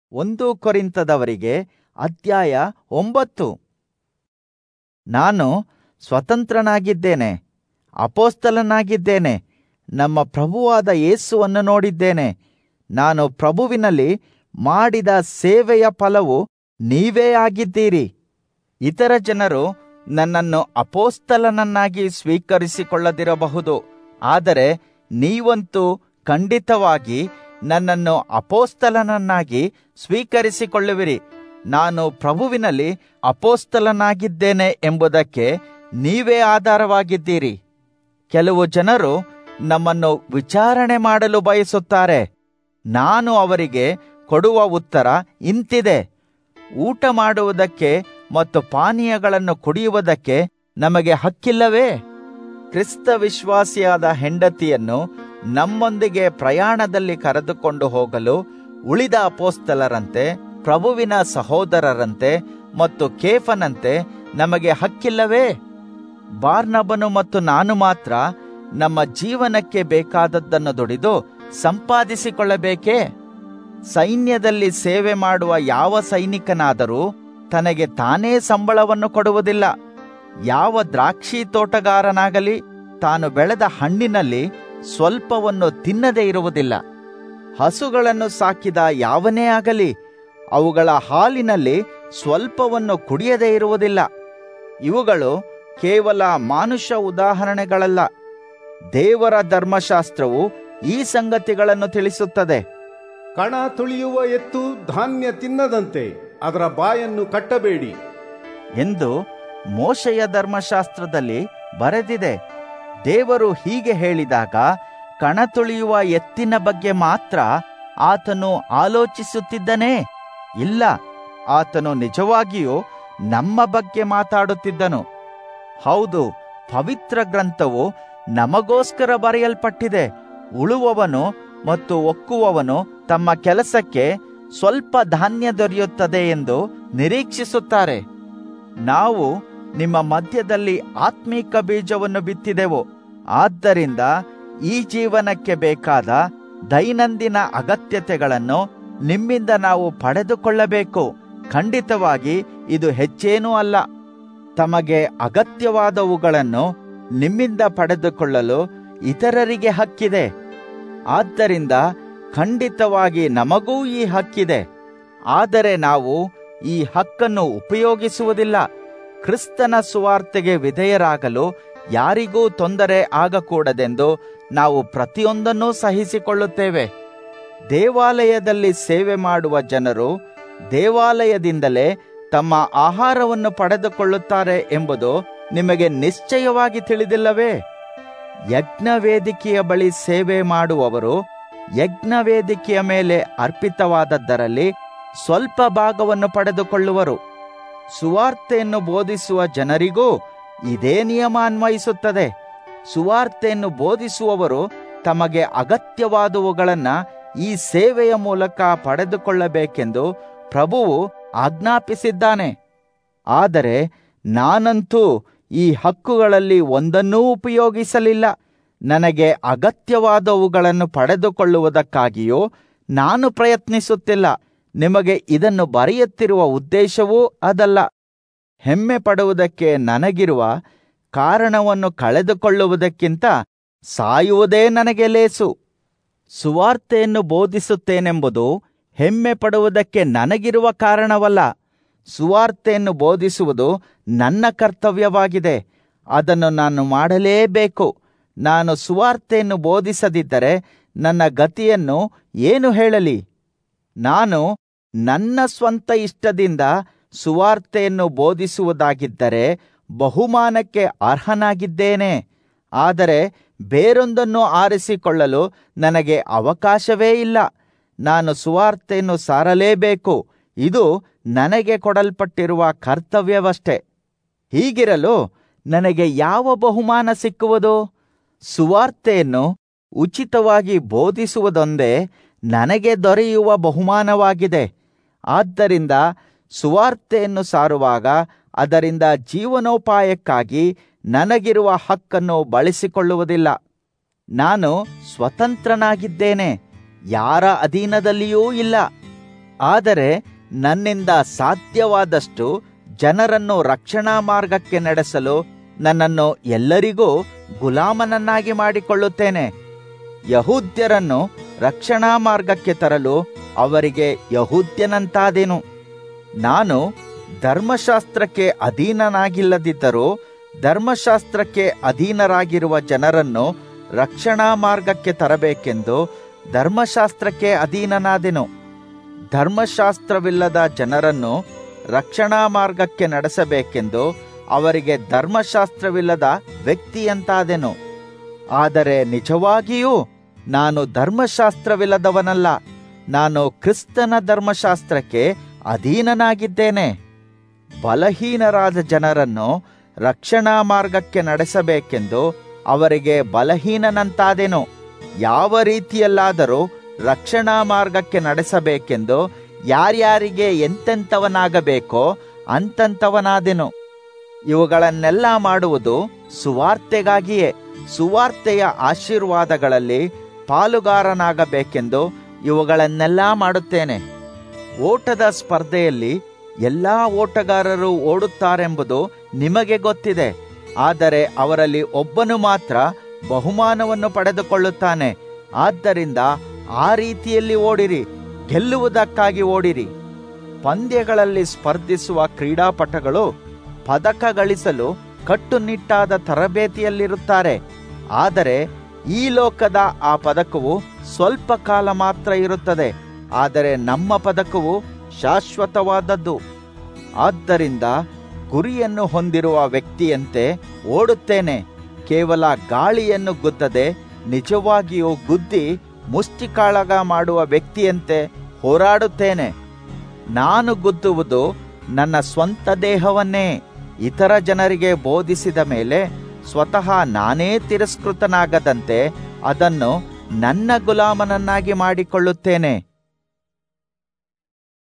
ಒಂದು ಕೊರಿಂತದವರಿಗೆ ಅಧ್ಯಾಯ ಒಂಬತ್ತು ನಾನು ಸ್ವತಂತ್ರನಾಗಿದ್ದೇನೆ ಅಪೋಸ್ತಲನಾಗಿದ್ದೇನೆ ನಮ್ಮ ಪ್ರಭುವಾದ ಯೇಸುವನ್ನು ನೋಡಿದ್ದೇನೆ ನಾನು ಪ್ರಭುವಿನಲ್ಲಿ ಮಾಡಿದ ಸೇವೆಯ ಫಲವು ನೀವೇ ಆಗಿದ್ದೀರಿ ಇತರ ಜನರು ನನ್ನನ್ನು ಅಪೋಸ್ತಲನನ್ನಾಗಿ ಸ್ವೀಕರಿಸಿಕೊಳ್ಳದಿರಬಹುದು ಆದರೆ ನೀವಂತೂ ಖಂಡಿತವಾಗಿ ನನ್ನನ್ನು ಅಪೋಸ್ತಲನನ್ನಾಗಿ ಸ್ವೀಕರಿಸಿಕೊಳ್ಳುವಿರಿ ನಾನು ಪ್ರಭುವಿನಲ್ಲಿ ಅಪೋಸ್ತಲನಾಗಿದ್ದೇನೆ ಎಂಬುದಕ್ಕೆ ನೀವೇ ಆಧಾರವಾಗಿದ್ದೀರಿ ಕೆಲವು ಜನರು ನಮ್ಮನ್ನು ವಿಚಾರಣೆ ಮಾಡಲು ಬಯಸುತ್ತಾರೆ ನಾನು ಅವರಿಗೆ ಕೊಡುವ ಉತ್ತರ ಇಂತಿದೆ ಊಟ ಮಾಡುವುದಕ್ಕೆ ಮತ್ತು ಪಾನೀಯಗಳನ್ನು ಕುಡಿಯುವುದಕ್ಕೆ ನಮಗೆ ಹಕ್ಕಿಲ್ಲವೇ ಕ್ರಿಸ್ತ ವಿಶ್ವಾಸಿಯಾದ ಹೆಂಡತಿಯನ್ನು ನಮ್ಮೊಂದಿಗೆ ಪ್ರಯಾಣದಲ್ಲಿ ಕರೆದುಕೊಂಡು ಹೋಗಲು ಉಳಿದ ಅಪೋಸ್ತಲರಂತೆ ಪ್ರಭುವಿನ ಸಹೋದರರಂತೆ ಮತ್ತು ಕೇಫನಂತೆ ನಮಗೆ ಹಕ್ಕಿಲ್ಲವೇ ಬಾರ್ನಬನು ಮತ್ತು ನಾನು ಮಾತ್ರ ನಮ್ಮ ಜೀವನಕ್ಕೆ ಬೇಕಾದದ್ದನ್ನು ದುಡಿದು ಸಂಪಾದಿಸಿಕೊಳ್ಳಬೇಕೇ ಸೈನ್ಯದಲ್ಲಿ ಸೇವೆ ಮಾಡುವ ಯಾವ ಸೈನಿಕನಾದರೂ ತನಗೆ ತಾನೇ ಸಂಬಳವನ್ನು ಕೊಡುವುದಿಲ್ಲ ಯಾವ ದ್ರಾಕ್ಷಿ ತೋಟಗಾರನಾಗಲಿ ತಾನು ಬೆಳೆದ ಹಣ್ಣಿನಲ್ಲಿ ಸ್ವಲ್ಪವನ್ನು ತಿನ್ನದೇ ಇರುವುದಿಲ್ಲ ಹಸುಗಳನ್ನು ಸಾಕಿದ ಯಾವನೇ ಆಗಲಿ ಅವುಗಳ ಹಾಲಿನಲ್ಲಿ ಸ್ವಲ್ಪವನ್ನು ಕುಡಿಯದೇ ಇರುವುದಿಲ್ಲ ಇವುಗಳು ಕೇವಲ ಮಾನುಷ ಉದಾಹರಣೆಗಳಲ್ಲ ದೇವರ ಧರ್ಮಶಾಸ್ತ್ರವು ಈ ಸಂಗತಿಗಳನ್ನು ತಿಳಿಸುತ್ತದೆ ಕಣ ತುಳಿಯುವ ಎತ್ತು ಧಾನ್ಯ ತಿನ್ನದಂತೆ ಅದರ ಬಾಯನ್ನು ಕಟ್ಟಬೇಡಿ ಎಂದು ಮೋಶೆಯ ಧರ್ಮಶಾಸ್ತ್ರದಲ್ಲಿ ಬರೆದಿದೆ ದೇವರು ಹೀಗೆ ಹೇಳಿದಾಗ ಕಣತುಳಿಯುವ ಎತ್ತಿನ ಬಗ್ಗೆ ಮಾತ್ರ ಆತನು ಆಲೋಚಿಸುತ್ತಿದ್ದನೇ ಇಲ್ಲ ಆತನು ನಿಜವಾಗಿಯೂ ನಮ್ಮ ಬಗ್ಗೆ ಮಾತಾಡುತ್ತಿದ್ದನು ಹೌದು ಪವಿತ್ರ ಗ್ರಂಥವು ನಮಗೋಸ್ಕರ ಬರೆಯಲ್ಪಟ್ಟಿದೆ ಉಳುವವನು ಮತ್ತು ಒಕ್ಕುವವನು ತಮ್ಮ ಕೆಲಸಕ್ಕೆ ಸ್ವಲ್ಪ ಧಾನ್ಯ ದೊರೆಯುತ್ತದೆ ಎಂದು ನಿರೀಕ್ಷಿಸುತ್ತಾರೆ ನಾವು ನಿಮ್ಮ ಮಧ್ಯದಲ್ಲಿ ಆತ್ಮೀಕ ಬೀಜವನ್ನು ಬಿತ್ತಿದೆವು ಆದ್ದರಿಂದ ಈ ಜೀವನಕ್ಕೆ ಬೇಕಾದ ದೈನಂದಿನ ಅಗತ್ಯತೆಗಳನ್ನು ನಿಮ್ಮಿಂದ ನಾವು ಪಡೆದುಕೊಳ್ಳಬೇಕು ಖಂಡಿತವಾಗಿ ಇದು ಹೆಚ್ಚೇನೂ ಅಲ್ಲ ತಮಗೆ ಅಗತ್ಯವಾದವುಗಳನ್ನು ನಿಮ್ಮಿಂದ ಪಡೆದುಕೊಳ್ಳಲು ಇತರರಿಗೆ ಹಕ್ಕಿದೆ ಆದ್ದರಿಂದ ಖಂಡಿತವಾಗಿ ನಮಗೂ ಈ ಹಕ್ಕಿದೆ ಆದರೆ ನಾವು ಈ ಹಕ್ಕನ್ನು ಉಪಯೋಗಿಸುವುದಿಲ್ಲ ಕ್ರಿಸ್ತನ ಸುವಾರ್ತೆಗೆ ವಿಧೇಯರಾಗಲು ಯಾರಿಗೂ ತೊಂದರೆ ಆಗಕೂಡದೆಂದು ನಾವು ಪ್ರತಿಯೊಂದನ್ನೂ ಸಹಿಸಿಕೊಳ್ಳುತ್ತೇವೆ ದೇವಾಲಯದಲ್ಲಿ ಸೇವೆ ಮಾಡುವ ಜನರು ದೇವಾಲಯದಿಂದಲೇ ತಮ್ಮ ಆಹಾರವನ್ನು ಪಡೆದುಕೊಳ್ಳುತ್ತಾರೆ ಎಂಬುದು ನಿಮಗೆ ನಿಶ್ಚಯವಾಗಿ ತಿಳಿದಿಲ್ಲವೇ ಯಜ್ಞವೇದಿಕೆಯ ಬಳಿ ಸೇವೆ ಮಾಡುವವರು ಯಜ್ಞವೇದಿಕೆಯ ಮೇಲೆ ಅರ್ಪಿತವಾದದ್ದರಲ್ಲಿ ಸ್ವಲ್ಪ ಭಾಗವನ್ನು ಪಡೆದುಕೊಳ್ಳುವರು ಸುವಾರ್ತೆಯನ್ನು ಬೋಧಿಸುವ ಜನರಿಗೂ ಇದೇ ನಿಯಮ ಅನ್ವಯಿಸುತ್ತದೆ ಸುವಾರ್ತೆಯನ್ನು ಬೋಧಿಸುವವರು ತಮಗೆ ಅಗತ್ಯವಾದವುಗಳನ್ನ ಈ ಸೇವೆಯ ಮೂಲಕ ಪಡೆದುಕೊಳ್ಳಬೇಕೆಂದು ಪ್ರಭುವು ಆಜ್ಞಾಪಿಸಿದ್ದಾನೆ ಆದರೆ ನಾನಂತೂ ಈ ಹಕ್ಕುಗಳಲ್ಲಿ ಒಂದನ್ನೂ ಉಪಯೋಗಿಸಲಿಲ್ಲ ನನಗೆ ಅಗತ್ಯವಾದವುಗಳನ್ನು ಪಡೆದುಕೊಳ್ಳುವುದಕ್ಕಾಗಿಯೋ ನಾನು ಪ್ರಯತ್ನಿಸುತ್ತಿಲ್ಲ ನಿಮಗೆ ಇದನ್ನು ಬರೆಯುತ್ತಿರುವ ಉದ್ದೇಶವೂ ಅದಲ್ಲ ಹೆಮ್ಮೆ ಪಡುವುದಕ್ಕೆ ನನಗಿರುವ ಕಾರಣವನ್ನು ಕಳೆದುಕೊಳ್ಳುವುದಕ್ಕಿಂತ ಸಾಯುವುದೇ ನನಗೆ ಲೇಸು ಸುವಾರ್ತೆಯನ್ನು ಬೋಧಿಸುತ್ತೇನೆಂಬುದು ಹೆಮ್ಮೆ ಪಡುವುದಕ್ಕೆ ನನಗಿರುವ ಕಾರಣವಲ್ಲ ಸುವಾರ್ತೆಯನ್ನು ಬೋಧಿಸುವುದು ನನ್ನ ಕರ್ತವ್ಯವಾಗಿದೆ ಅದನ್ನು ನಾನು ಮಾಡಲೇಬೇಕು ನಾನು ಸುವಾರ್ತೆಯನ್ನು ಬೋಧಿಸದಿದ್ದರೆ ನನ್ನ ಗತಿಯನ್ನು ಏನು ಹೇಳಲಿ ನಾನು ನನ್ನ ಸ್ವಂತ ಇಷ್ಟದಿಂದ ಸುವಾರ್ತೆಯನ್ನು ಬೋಧಿಸುವುದಾಗಿದ್ದರೆ ಬಹುಮಾನಕ್ಕೆ ಅರ್ಹನಾಗಿದ್ದೇನೆ ಆದರೆ ಬೇರೊಂದನ್ನು ಆರಿಸಿಕೊಳ್ಳಲು ನನಗೆ ಅವಕಾಶವೇ ಇಲ್ಲ ನಾನು ಸುವಾರ್ತೆಯನ್ನು ಸಾರಲೇಬೇಕು ಇದು ನನಗೆ ಕೊಡಲ್ಪಟ್ಟಿರುವ ಕರ್ತವ್ಯವಷ್ಟೇ ಹೀಗಿರಲು ನನಗೆ ಯಾವ ಬಹುಮಾನ ಸಿಕ್ಕುವುದು ಸುವಾರ್ತೆಯನ್ನು ಉಚಿತವಾಗಿ ಬೋಧಿಸುವುದೊಂದೇ ನನಗೆ ದೊರೆಯುವ ಬಹುಮಾನವಾಗಿದೆ ಆದ್ದರಿಂದ ಸುವಾರ್ತೆಯನ್ನು ಸಾರುವಾಗ ಅದರಿಂದ ಜೀವನೋಪಾಯಕ್ಕಾಗಿ ನನಗಿರುವ ಹಕ್ಕನ್ನು ಬಳಸಿಕೊಳ್ಳುವುದಿಲ್ಲ ನಾನು ಸ್ವತಂತ್ರನಾಗಿದ್ದೇನೆ ಯಾರ ಅಧೀನದಲ್ಲಿಯೂ ಇಲ್ಲ ಆದರೆ ನನ್ನಿಂದ ಸಾಧ್ಯವಾದಷ್ಟು ಜನರನ್ನು ರಕ್ಷಣಾ ಮಾರ್ಗಕ್ಕೆ ನಡೆಸಲು ನನ್ನನ್ನು ಎಲ್ಲರಿಗೂ ಗುಲಾಮನನ್ನಾಗಿ ಮಾಡಿಕೊಳ್ಳುತ್ತೇನೆ ಯಹೂದ್ಯರನ್ನು ರಕ್ಷಣಾ ಮಾರ್ಗಕ್ಕೆ ತರಲು ಅವರಿಗೆ ಯಹೂದ್ಯನಂತಾದೆನು ನಾನು ಧರ್ಮಶಾಸ್ತ್ರಕ್ಕೆ ಅಧೀನನಾಗಿಲ್ಲದಿದ್ದರೂ ಧರ್ಮಶಾಸ್ತ್ರಕ್ಕೆ ಅಧೀನರಾಗಿರುವ ಜನರನ್ನು ರಕ್ಷಣಾ ಮಾರ್ಗಕ್ಕೆ ತರಬೇಕೆಂದು ಧರ್ಮಶಾಸ್ತ್ರಕ್ಕೆ ಅಧೀನನಾದೆನು ಧರ್ಮಶಾಸ್ತ್ರವಿಲ್ಲದ ಜನರನ್ನು ರಕ್ಷಣಾ ಮಾರ್ಗಕ್ಕೆ ನಡೆಸಬೇಕೆಂದು ಅವರಿಗೆ ಧರ್ಮಶಾಸ್ತ್ರವಿಲ್ಲದ ವ್ಯಕ್ತಿಯಂತಾದೆನು ಆದರೆ ನಿಜವಾಗಿಯೂ ನಾನು ಧರ್ಮಶಾಸ್ತ್ರವಿಲ್ಲದವನಲ್ಲ ನಾನು ಕ್ರಿಸ್ತನ ಧರ್ಮಶಾಸ್ತ್ರಕ್ಕೆ ಅಧೀನನಾಗಿದ್ದೇನೆ ಬಲಹೀನರಾದ ಜನರನ್ನು ರಕ್ಷಣಾ ಮಾರ್ಗಕ್ಕೆ ನಡೆಸಬೇಕೆಂದು ಅವರಿಗೆ ಬಲಹೀನನಂತಾದೆನು ಯಾವ ರೀತಿಯಲ್ಲಾದರೂ ರಕ್ಷಣಾ ಮಾರ್ಗಕ್ಕೆ ನಡೆಸಬೇಕೆಂದು ಯಾರ್ಯಾರಿಗೆ ಎಂತೆಂಥವನಾಗಬೇಕೋ ಅಂತಂಥವನಾದೆನು ಇವುಗಳನ್ನೆಲ್ಲ ಮಾಡುವುದು ಸುವಾರ್ತೆಗಾಗಿಯೇ ಸುವಾರ್ತೆಯ ಆಶೀರ್ವಾದಗಳಲ್ಲಿ ಪಾಲುಗಾರನಾಗಬೇಕೆಂದು ಇವುಗಳನ್ನೆಲ್ಲ ಮಾಡುತ್ತೇನೆ ಓಟದ ಸ್ಪರ್ಧೆಯಲ್ಲಿ ಎಲ್ಲಾ ಓಟಗಾರರು ಓಡುತ್ತಾರೆಂಬುದು ನಿಮಗೆ ಗೊತ್ತಿದೆ ಆದರೆ ಅವರಲ್ಲಿ ಒಬ್ಬನು ಮಾತ್ರ ಬಹುಮಾನವನ್ನು ಪಡೆದುಕೊಳ್ಳುತ್ತಾನೆ ಆದ್ದರಿಂದ ಆ ರೀತಿಯಲ್ಲಿ ಓಡಿರಿ ಗೆಲ್ಲುವುದಕ್ಕಾಗಿ ಓಡಿರಿ ಪಂದ್ಯಗಳಲ್ಲಿ ಸ್ಪರ್ಧಿಸುವ ಕ್ರೀಡಾಪಟುಗಳು ಪದಕ ಗಳಿಸಲು ಕಟ್ಟುನಿಟ್ಟಾದ ತರಬೇತಿಯಲ್ಲಿರುತ್ತಾರೆ ಆದರೆ ಈ ಲೋಕದ ಆ ಪದಕವು ಸ್ವಲ್ಪ ಕಾಲ ಮಾತ್ರ ಇರುತ್ತದೆ ಆದರೆ ನಮ್ಮ ಪದಕವು ಶಾಶ್ವತವಾದದ್ದು ಆದ್ದರಿಂದ ಗುರಿಯನ್ನು ಹೊಂದಿರುವ ವ್ಯಕ್ತಿಯಂತೆ ಓಡುತ್ತೇನೆ ಕೇವಲ ಗಾಳಿಯನ್ನು ಗುದ್ದದೆ ನಿಜವಾಗಿಯೂ ಗುದ್ದಿ ಮುಷ್ಟಿಕಾಳಗ ಮಾಡುವ ವ್ಯಕ್ತಿಯಂತೆ ಹೋರಾಡುತ್ತೇನೆ ನಾನು ಗುದ್ದುವುದು ನನ್ನ ಸ್ವಂತ ದೇಹವನ್ನೇ ಇತರ ಜನರಿಗೆ ಬೋಧಿಸಿದ ಮೇಲೆ ಸ್ವತಃ ನಾನೇ ತಿರಸ್ಕೃತನಾಗದಂತೆ ಅದನ್ನು ನನ್ನ ಗುಲಾಮನನ್ನಾಗಿ ಮಾಡಿಕೊಳ್ಳುತ್ತೇನೆ